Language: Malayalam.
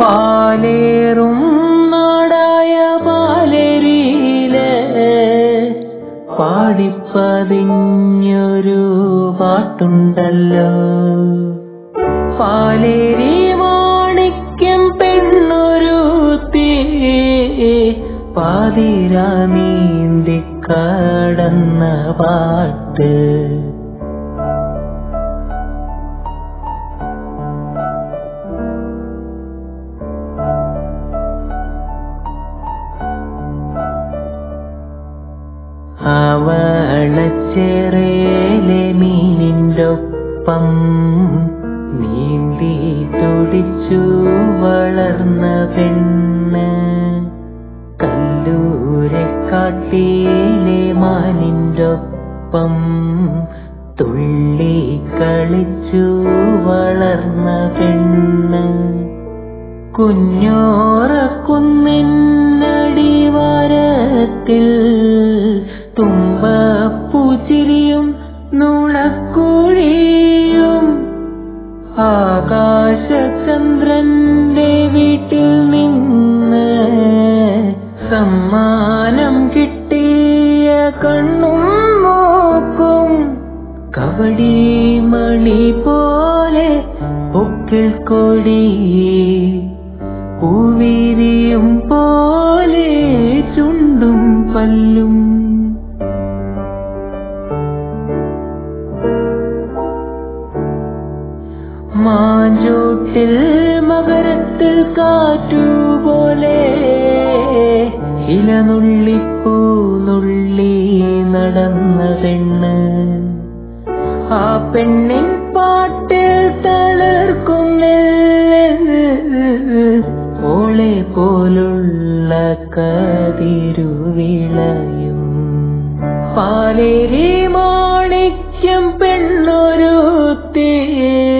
പാലേറും നാടായ പാലരിയില് പാടിപ്പതിഞ്ഞൊരു പാട്ടുണ്ടല്ലോ പാലേരി മാണിക്യം പെണ്ണൊരുത്തി പാതിര നീന്തി കടന്ന പാട്ട് അവളച്ചേറേലെ മീനിൻ്റൊപ്പം നീന്തി തുടിച്ചു വളർന്ന പെണ്ണ് കല്ലൂരെ കാട്ടിയിലെ മാനിൻ്റൊപ്പം തുള്ളി കളിച്ചു വളർന്ന പെണ്ണ് കുഞ്ഞോറക്കുന്നിന്നടിവാരത്തിൽ തുമ്പപ്പൂച്ചിരിയും നുണക്കുഴിയും ആകാശചന്ദ്രന്റെ വീട്ടിൽ നിന്ന് സമ്മാനം കിട്ടിയ കണ്ണും നോക്കും കവടി മണി പോലെ പൊക്കിൾ കൊടി പൂവിരിയും പോലെ ചുണ്ടും പല്ലും മാഞ്ചോട്ടിൽ മകരത്തിൽ കാറ്റുപോലെ ഇലനുള്ളിപ്പൂ നുള്ളി നടന്ന പെണ്ണ് ആ പെണ്ണിൻ പാട്ടിൽ തളർക്കുന്നില്ല ഓളെ പോലുള്ള കതിരുവിളയും പാലേരി മാണിക്യം പെണ്ണൊരുത്തേ